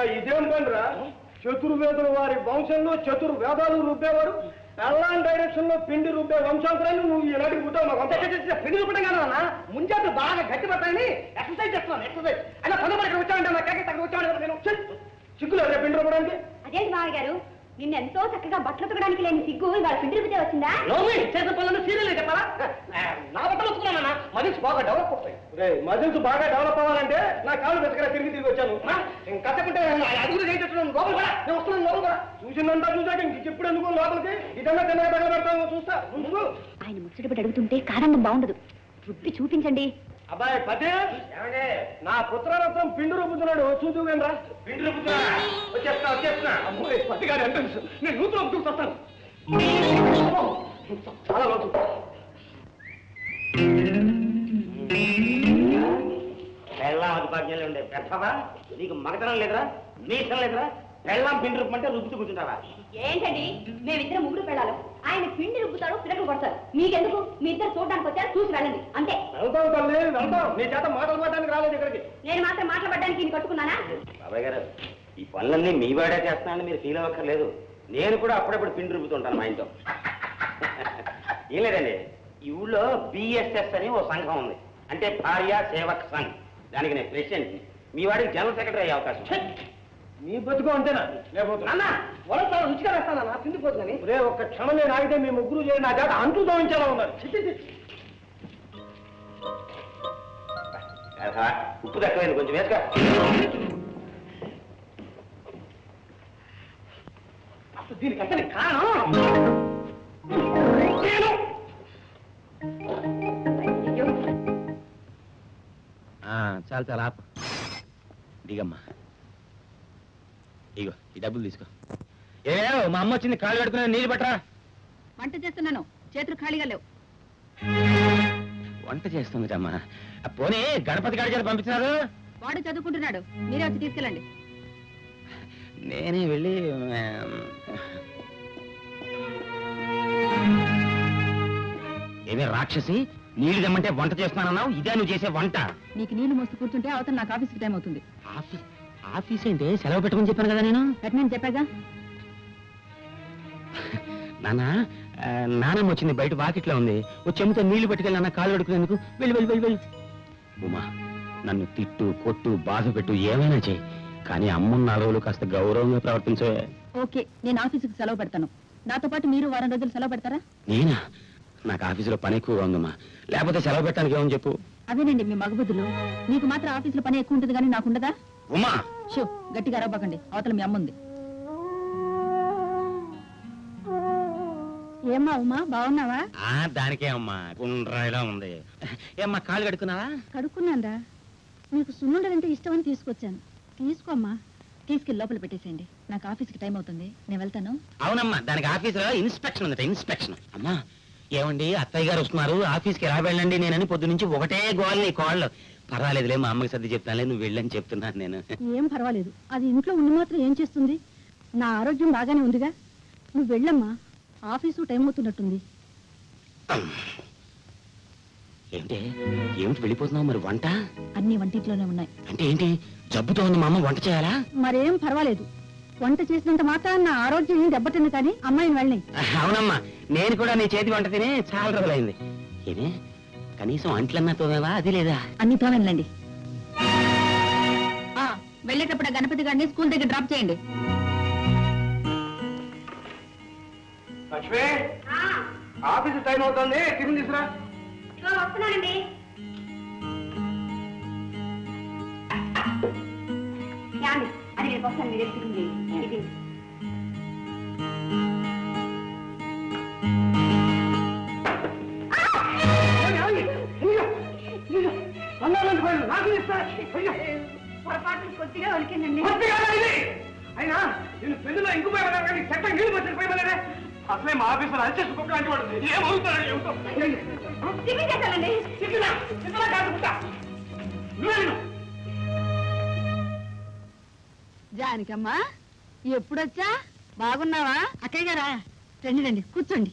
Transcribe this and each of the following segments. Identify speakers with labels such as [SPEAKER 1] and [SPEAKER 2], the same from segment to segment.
[SPEAKER 1] ఇదేం పనిరా చతుర్వేదుల వారి వంశంలో చతుర్వేదాలు రుబ్బేవారు పెళ్ళాన్ డైరెక్షన్ లో పిండి రుబ్బే వంశాంతరాన్ని నువ్వు ఈనాటికి పుట్టావు మాకు అంతా పిండి రుబ్బడం కాదన్నా ముంజాత బాగా గట్టి పట్టాలని ఎక్సర్సైజ్ చేస్తున్నాను ఎక్సర్సైజ్ అయినా పనులు ఇక్కడ వచ్చామంటే నా కేక తగ్గ వచ్చామంటే నేను ఛీ! సిగ్గులు రే పిండి రుబ్బడానికి
[SPEAKER 2] అదేంటి మామయ్య గారు నిన్న ఎంతో చక్కగా బట్టలు ఉతకడానికి లేని సిగ్గు ఇవాళ పిండి రుబ్బితే వచ్చిందా
[SPEAKER 1] నోమి చేసే పనులను సీరియల్ చెప్పాలా నా బట్టలు వస్తున్నానన్నా మనిషి బాగా డెవలప్ అవుతాయి రే మజిల్స్ బాగా డెవలప్ అవ్వాలంటే నా కాళ్ళు బెతకరా తిరిగి తిరిగి వచ్చాను కట్టకుంటే అడుగులు చేయించడం లోపల కూడా నేను వస్తున్నాను లోపల కూడా చూసిందంతా చూసాక ఇంక ఇప్పుడు ఎందుకు లోపలికి ఇదన్నా తిన్నగా తగ్గ పెడతాను చూస్తా నువ్వు
[SPEAKER 2] ఆయన ముచ్చటపడి అడుగుతుంటే కారణం బాగుండదు రుబ్బి చూపించండి
[SPEAKER 1] అబ్బాయి పదే నా పుత్రరత్నం పిండి రుబ్బుతున్నాడు చూదువేనరా పిండి రుబ్బుతున్నా వచ్చేస్తా వచ్చేస్తున్నా అమ్మాయి పతి గారి ఎంట్రన్స్ నేను నూతులు రుబ్బుతూ వస్తాను అమ్మో, చాలా లోతు
[SPEAKER 3] పెళ్ళాం అధిపాజ్ఞలు ఉండే పెద్దవా నీకు మగతనం లేదురా నీసం లేదురా పెళ్ళాం పిండి రుబ్బమంటే రుబ్బుతూ కూర్చుంటావా
[SPEAKER 2] ఏంటండి మేమిద్దరం ముగ్గురు పెళ్ళాలి ఆయన పిండి రుబ్బుతాడు పిల్లలు కొడతారు మీకెందుకు మీ ఇద్దరు చూడడానికి వచ్చారు చూసి వెళ్ళండి అంతే
[SPEAKER 1] వెళ్తాం తల్లి వెళ్తాం నీ చేత మాటలు పడడానికి రాలేదు ఇక్కడికి
[SPEAKER 2] నేను మాత్రం మాట్లాడడానికి ఈయన కట్టుకున్నానా
[SPEAKER 3] బాబాయ్ గారు ఈ పనులన్నీ మీ వాడే చేస్తున్నానని మీరు ఫీల్ అవ్వక్కర్లేదు నేను కూడా అప్పుడప్పుడు పిండి రుబ్బుతుంటాను మా ఇంట్లో ఏం లేదండి ఈ ఊళ్ళో బిఎస్ఎస్ అని ఓ సంఘం ఉంది అంటే భార్య సేవక్ సంఘ్ దానికి నేను ప్రెసిడెంట్ మీ వాడికి జనరల్ సెక్రటరీ అయ్యే అవకాశం ఉంది.
[SPEAKER 1] నీ బతుకు అంతేనా లేకపోతే
[SPEAKER 3] అన్న
[SPEAKER 1] వరస రుచిగా వేస్తానన్నా తిండిపోతుందని రే ఒక్క క్షణం నేను ఆగితే మీ ముగ్గురు చేరి నా చేత అంటూ దోవించేలా ఉన్నారు చి, చి, చి.
[SPEAKER 3] ఆహా, ఉప్పు తక్కువైంది కొంచెం వేసుక
[SPEAKER 1] అసలు దీనికి అసలు కారణం నేను
[SPEAKER 4] చాలు చాలు ఆపు దిగమ్మా ఇగో ఈ డబ్బులు తీసుకో ఏ మా అమ్మ వచ్చింది కాళ్ళు కడుకునే నీళ్ళు పట్టరా
[SPEAKER 2] వంట చేస్తున్నాను చేతులు ఖాళీగా లేవు
[SPEAKER 4] వంట చేస్తుంది అమ్మా పోనీ గణపతి గారి చేత పంపించినారు
[SPEAKER 2] వాడు చదువుకుంటున్నాడు మీరే వచ్చి తీసుకెళ్ళండి
[SPEAKER 4] నేనే వెళ్ళి ఆ, ఏమే రాక్షసి నీళ్ళు తెమ్మంటే వంట చేస్తున్నానన్నావు ఇదే నువ్వు చేసే వంట
[SPEAKER 2] నీకు నీళ్లు మోస్తూ కూర్చుంటే అవతల నాకు ఆఫీస్కి టైం అవుతుంది
[SPEAKER 4] ఆఫీస్ ఆఫీస్ ఏంటి సెలవు పెట్టమని చెప్పాను కదా నేను
[SPEAKER 2] పెట్టినని చెప్పాగా
[SPEAKER 4] నాన్న ఆ, నానమ్మ వచ్చింది బయట వాకిట్లో ఉంది ఓ చెమ్ముతో నీళ్లు పట్టుకెళ్ళి నాన్న కాలు కడుకునేందుకు వెళ్ళి వెళ్ళి వెళ్ళి వెళ్ళి ఉమా నన్ను తిట్టు కొట్టు బాధ పెట్టు ఏమైనా చేయి కానీ అమ్మున్న నాలుగు రోజులు కాస్త గౌరవంగా ప్రవర్తించే
[SPEAKER 2] ఓకే నేను ఆఫీసుకి సెలవు పెడతాను నాతో పాటు మీరు వారం రోజులు సెలవు పెడతారా
[SPEAKER 4] నేనా నాకు ఆఫీసులో పని ఎక్కువగా ఉందమ్మా లేకపోతే సెలవు పెట్టడానికి ఏమని చెప్పు
[SPEAKER 2] అదేనండి మీ మగబుద్ధులు మీకు మాత్రం ఆఫీసులో పని ఎక్కువ ఉంటుంది కానీ నాకు ఉండదా
[SPEAKER 4] ఉమా
[SPEAKER 2] షో గట్టిగా అరవకండి అవతల మీ అమ్మ ఉంది ఏమ్మా ఉమా బాగున్నావా
[SPEAKER 4] ఆ దానికే అమ్మా గుండ్రాయిలా ఉంది ఏమ్మా కాలు కడుక్కున్నావా
[SPEAKER 2] కడుక్కున్నానరా మీకు సున్నుండలంటే ఇష్టమని తీసుకొచ్చాను తీసుకోమ్మా తీసుకెళ్ళి లోపల పెట్టేసేయండి నాకు ఆఫీస్కి టైం అవుతుంది నేను వెళ్తాను
[SPEAKER 4] అవునమ్మా దానికి ఆఫీసులో ఇన్స్పెక్షన్ ఉందట ఇన్స్పెక్షన్ అమ్మా ఏమండి అత్తయ్య గారు వస్తున్నారు ఆఫీస్కి ఎలా వెళ్ళండి నేనని పొద్దు నుంచి ఒకటే గోల్ నీ కాళ్ళు పర్వాలేదులే మా అమ్మకి సర్ది చెప్తానులే నువ్వు వెళ్ళని చెప్తున్నాను నేను
[SPEAKER 2] ఏం పర్వాలేదు అది ఇంట్లో ఉండి మాత్రం ఏం చేస్తుంది నా ఆరోగ్యం బాగానే ఉందిగా నువ్వు వెళ్ళమ్మా ఆఫీసు టైం అవుతున్నట్టుంది
[SPEAKER 4] ఏమిటి ఏమిటి వెళ్ళిపోతున్నావు మరి వంట
[SPEAKER 2] అన్ని వంటింట్లోనే ఉన్నాయి
[SPEAKER 4] అంటే ఏంటి జబ్బుతో ఉంది మా అమ్మ వంట చేయాలా
[SPEAKER 2] మరేం పర్వాలేదు వంట చేసినంత మాత్రం నా ఆరోగ్యం ఏం దెబ్బతింది కానీ అమ్మాయిని వెళ్ళని
[SPEAKER 4] అవునమ్మా నేను కూడా నీ చేతి వంట తినే చాలా రోజులైంది ఏమే కనీసం అంట్లన్నా తోమేవా అది లేదా
[SPEAKER 2] అన్ని తోనండి వెళ్ళేటప్పుడు ఆ గణపతి గారిని స్కూల్ దగ్గర డ్రాప్ చేయండి
[SPEAKER 1] లక్ష్మి ఆఫీస్ టైం అవుతుంది టిఫిన్ తీసురా
[SPEAKER 2] వస్తున్నానండి అది రేపు వస్తాను మీరు ఎత్తుకుంది ఇది
[SPEAKER 1] అన్నారంటే పోయి నాకు ఇస్తా అయ్యో
[SPEAKER 2] పొరపాటు కొద్దిగా వలికిందండి
[SPEAKER 1] కొద్దిగా ఇది అయినా నేను పెళ్లిలో ఇంకుపోయి కానీ చట్టం నీళ్ళు వచ్చి పోయి అసలే మా ఆఫీసులో అరిచేసి కుక్క లాంటి వాడు ఏమవుతాడు ఏమిటో
[SPEAKER 2] టిఫిన్ చేశానండి
[SPEAKER 1] చిక్కులా చిక్కులా కాదు కుక్క నువ్వే విను.
[SPEAKER 2] జానికమ్మా ఎప్పుడొచ్చా బాగున్నావా అక్కయ్య గారా రండి రండి కూర్చోండి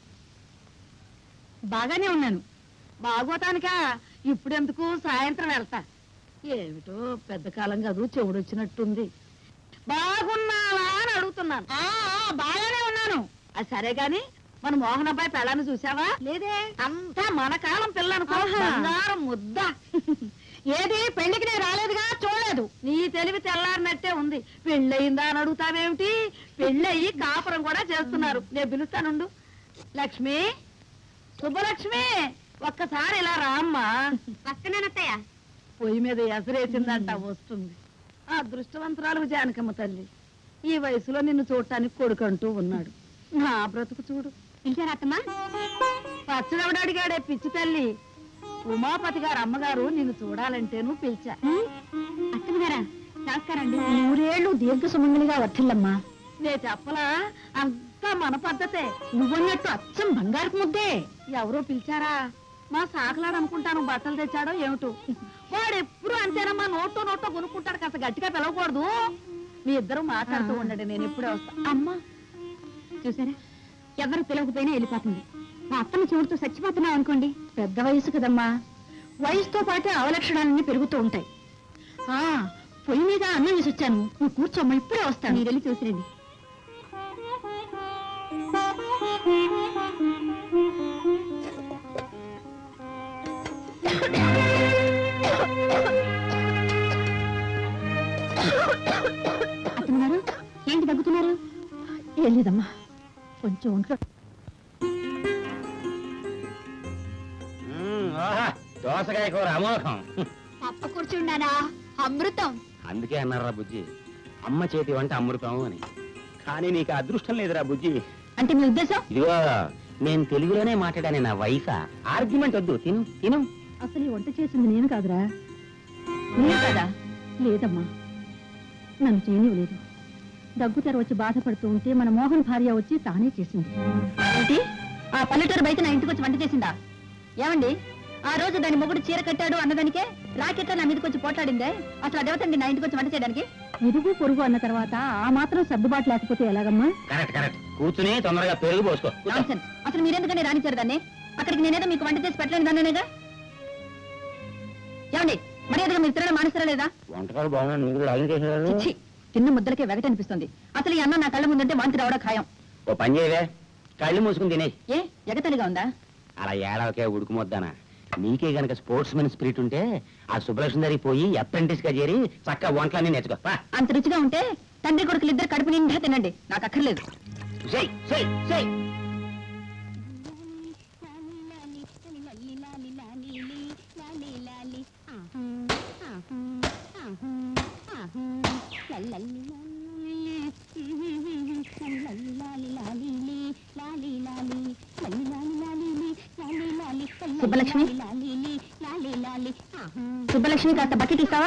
[SPEAKER 2] బాగానే ఉన్నాను బాగోటానికా ఇప్పుడెందుకు సాయంత్రం వెళ్తా ఏమిటో పెద్ద కాలం కాదు చెవుడొచ్చినట్టుంది బాగున్నావా అని అడుగుతున్నాను బాగానే ఉన్నాను అది సరే గాని మన మోహన్ అబ్బాయి పెళ్ళాన్ని చూసావా లేదే అంతా మన కాలం పిల్లనుకో బంగారం ముద్ద ఏది పెళ్లికి నేను రాలేదుగా చూడలేదు నీ తెలివి తెల్లారినట్టే ఉంది పెళ్ళయిందా అని అడుగుతావేమిటి పెళ్ళయి కాపురం కూడా చేస్తున్నారు నేను పిలుస్తానుండు లక్ష్మి శుభలక్ష్మి ఒక్కసారి ఇలా రామ్మా
[SPEAKER 5] వస్తున్నానత్తయ్య
[SPEAKER 2] పొయ్యి మీద ఎసరేసిందంట వస్తుంది ఆ దృష్టవంతురాలు జానకమ్మ తల్లి ఈ వయసులో నిన్ను చూడటానికి కొడుకంటూ ఉన్నాడు నా బ్రతుకు చూడు
[SPEAKER 5] పిలిచారా అత్తమ్మా
[SPEAKER 2] పచ్చడవిడ అడిగాడే పిచ్చి తల్లి ఉమాపతి గారు అమ్మగారు నిన్ను చూడాలంటేను పిలిచా
[SPEAKER 5] అత్తమ్మ గారా నమస్కారం అండి
[SPEAKER 2] నూరేళ్లు దీర్ఘ సుమంగళిగా వర్తిల్లమ్మా నే చెప్పలా అంతా మన పద్ధతే నువ్వన్నట్టు అచ్చం బంగారపు ముద్దే ఎవరో పిలిచారా మా సాకలాడు అనుకుంటాను బట్టలు తెచ్చాడో ఏమిటో వాడు ఎప్పుడు అంతేనమ్మా నోటో నోటో కొనుక్కుంటాడు కాస్త గట్టిగా పిలవకూడదు మీ ఇద్దరు మాట్లాడుతూ ఉండండి నేను ఎప్పుడే వస్తా
[SPEAKER 5] అమ్మా చూసారా ఎవరు పిలవకపోయినా వెళ్ళిపోతుంది మా అత్తమ్మ చూడుతూ చచ్చిపోతున్నావు అనుకోండి
[SPEAKER 2] పెద్ద వయసు కదమ్మా వయసుతో పాటే అవలక్షణాలన్నీ పెరుగుతూ ఉంటాయి ఆ పొయ్యి మీద అన్నం వేసి వచ్చాను నువ్వు కూర్చోమ్మా ఇప్పుడే వస్తాను
[SPEAKER 5] మీరు వెళ్ళి చూసిరండి అత్తమ్మ గారు ఏంటి దగ్గుతున్నారు
[SPEAKER 2] ఏం లేదమ్మా కొంచెం ఒంట్లో
[SPEAKER 4] మ్మ్, ఆహా, దోసకాయ కూర అమోఘం
[SPEAKER 5] పప్ప కూర్చుండానా అమృతం
[SPEAKER 4] అందుకే అన్నారా బుజ్జి అమ్మ చేతి వంట అమృతం అని కానీ నీకు అదృష్టం లేదురా బుజ్జి
[SPEAKER 2] అంటే మీ ఉద్దేశం
[SPEAKER 4] ఇదిగో నేను తెలుగులోనే మాట్లాడాను నా వైఫా ఆర్గ్యుమెంట్ వద్దు తిను తిను
[SPEAKER 2] అసలు ఈ వంట చేసింది నేను కాదురా నేను కదా లేదమ్మా నన్ను చేయనివ్వలేదు దగ్గు తెర వచ్చి బాధపడుతూ ఉంటే మన మోహన్ భార్య వచ్చి తానే చేసింది ఏంటి ఆ పల్లెటూరు బయట నా ఇంటికి వచ్చి వంట చేసిందా ఏమండి ఆ రోజు దాని మొగుడు చీర కట్టాడు అన్నదానికే రాకెట్లో నా మీదకి వచ్చి పోట్లాడిందే అసలు అదేవతండి నా ఇంటికి వచ్చి వంట చేయడానికి ఇరుగు పొరుగు అన్న తర్వాత ఆ మాత్రం సర్దుబాటు లేకపోతే ఎలాగమ్మా
[SPEAKER 4] కరెక్ట్ కరెక్ట్ కూర్చుని తొందరగా పెరుగు పోసుకో కూర్చో.
[SPEAKER 2] నాన్సెన్స్ అసలు మీరెందుకని రానిచ్చారు దాన్ని అక్కడికి నేనేదో మీకు వంట చేసి పెట్టలేని దాన్నేగా ఏమండి మర్యాదగా మీరు తినడం మానేస్తారా లేదా
[SPEAKER 4] వంటకాలు బాగున్నాను మీరు కూడా అడిగి చేసేవారు
[SPEAKER 2] చిచ్చి తిన్న ముద్దలకే వెగటనిపిస్తుంది అసలు ఈ అన్నం నా కళ్ళ ముందంటే వాంతి రావడం ఖాయం
[SPEAKER 4] ఓ పని చేయవే కళ్ళు మూసుకుని తినేయి
[SPEAKER 2] ఏ ఎగతలిగా ఉందా
[SPEAKER 4] అలా ఏడవకే ఉడుకుమొద్దానా నీకే గనక స్పోర్ట్స్ మెన్ స్పిరిట్ ఉంటే ఆ సుబ్బలక్ష్మి దగ్గరికి పోయి అప్రెంటిస్ గా చేరి చక్కగా వంటలన్నీ నేర్చుకో పా.
[SPEAKER 2] అంత రుచిగా ఉంటే తండ్రి కొడుకులు ఇద్దరు కడుపు నిండా తినండి నాకు అక్కర్లేదు
[SPEAKER 4] చెయ్, చెయ్, చెయ్.
[SPEAKER 2] సుబ్బలక్ష్మి? సుబ్బలక్ష్మి కాస్త బకెట్ ఇస్తావా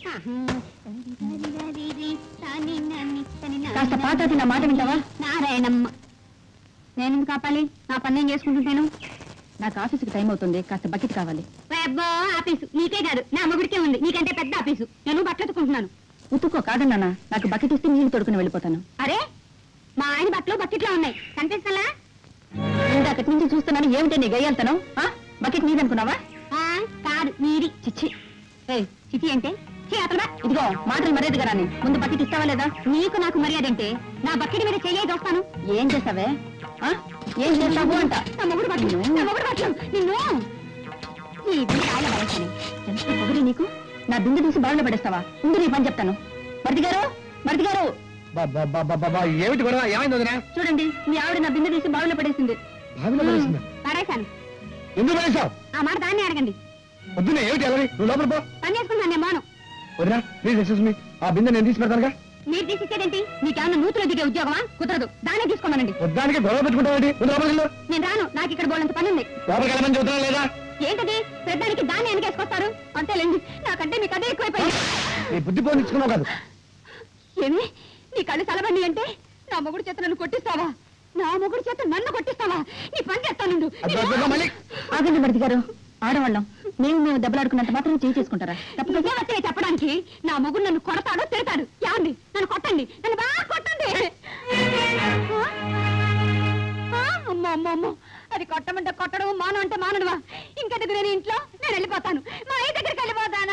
[SPEAKER 2] కాస్త పాత నా మాట వింటావా
[SPEAKER 5] నారాయణమ్మ నేను ఎందుకు ఆపాలి నా పని నేను చేసుకుంటుంటాను
[SPEAKER 2] నాకు ఆఫీస్కి టైం అవుతుంది కాస్త బకెట్ కావాలి
[SPEAKER 5] అబ్బో ఆఫీసు నీకే కాదు నా మొగుడికే ఉంది నీకంటే పెద్ద ఆఫీసు నేను బట్టెత్తుకుంటున్నాను
[SPEAKER 2] ఉతుక్కో కాదన్నా నాకు బకెట్ ఇస్తే నీళ్ళు తొడుకుని వెళ్ళిపోతాను
[SPEAKER 5] అరే మా ఆయన బట్టలు బకెట్లో ఉన్నాయి కనిపిస్తలా
[SPEAKER 2] ఇందాకటి నుంచి చూస్తున్నాను ఏమిటి నీ గయ్యాలతనం ఆ? బకెట్ నీదనుకున్నావా
[SPEAKER 5] ఆ, కాదు మీది
[SPEAKER 2] చిచ్చి
[SPEAKER 5] ఏయ్, చిచి అంటే చీ, అతను బా.
[SPEAKER 2] ఇదిగో మాటలు మర్యాదగా రాని ముందు బకెట్ ఇస్తావా లేదా
[SPEAKER 5] నీకు నాకు మర్యాద అంటే నా బకెట్ మీద చెయ్యి వస్తాను
[SPEAKER 2] ఏం చేస్తావే ఆ? ఏం చేస్తావు అంట
[SPEAKER 5] నా మొగుడు బట్టలు నా మొగుడు బట్టలు నిన్ను ఈ కాయల వరసని
[SPEAKER 2] ఎంత పొగిరి నీకు నా బిందె తీసి బావిలో పడేస్తావా ముందు నీ పని చెప్తాను మరిది గారు మరిది గారు
[SPEAKER 1] ఏమిటి గొడవ ఏమైంది వదినా
[SPEAKER 2] చూడండి మీ ఆవిడ నా బిందె తీసి బావిలో పడేసింది
[SPEAKER 1] బావిలో పడేసిందా?
[SPEAKER 5] పడేశాను
[SPEAKER 1] ఎందుకు పడేసావు
[SPEAKER 5] ఆ మాట దాన్ని అడగండి
[SPEAKER 1] వద్దునే ఏమిటి అలవి నువ్వు లోపల పో
[SPEAKER 5] పని చేసుకున్నాను నేను మాను
[SPEAKER 1] వదినా ప్లీజ్ ఎక్స్క్యూజ్ మీ ఆ బిందె నేను తీసి పెడతానుగా
[SPEAKER 5] మీరు తీసిచ్చేదేంటి నీకేమన్నా నూతులు దిగే ఉద్యోగమా కుదరదు దాన్నే తీసుకోమనండి
[SPEAKER 1] వద్దానికి గొడవ పెట్టుకుంటావేంటి ముందు లోపలికి వెళ్ళు.
[SPEAKER 5] నేను రాను నాకు ఇక్కడ బోలంత పని ఉంది
[SPEAKER 1] లోపలికి వెళ్ళమని చెబుతున్నా లేదా
[SPEAKER 5] ఏంటది పెద్దానికి దాన్ని వెనకేసుకొస్తారు అంతేలేండి నాకంటే మీకు అదే ఎక్కువైపోయింది
[SPEAKER 1] నీ బుద్ధి పోని ఇచ్చుకున్నావు కాదు
[SPEAKER 5] ఏమి నీ కళ్ళు సలబండి అంటే నా మొగుడు చేత నన్ను కొట్టిస్తావా నా మొగుడు చేత నన్ను కొట్టిస్తావా నీ పని చేస్తానుండు
[SPEAKER 1] అబ్బా, అబ్బా, మళ్ళీ
[SPEAKER 2] ఆగండి మరిది గారు ఆడవాళ్ళం మేము మేము దెబ్బలాడుకున్నంత మాత్రం చేయి చేసుకుంటారా
[SPEAKER 5] నువ్వే వచ్చే చెప్పడానికి నా మొగుడు నన్ను కొడతాడు తిడతాడు యాండి నన్ను కొట్టండి నన్ను బాగా కొట్టండి ఆ? ఆ, అమ్మో అమ్మో అమ్మో అది కొట్టమంటే కొట్టడం మానం అంటే మానడువా ఇంకెందుకు నేను ఇంట్లో నేను వెళ్ళిపోతాను మా అయ్య దగ్గరికి వెళ్ళిపోతాను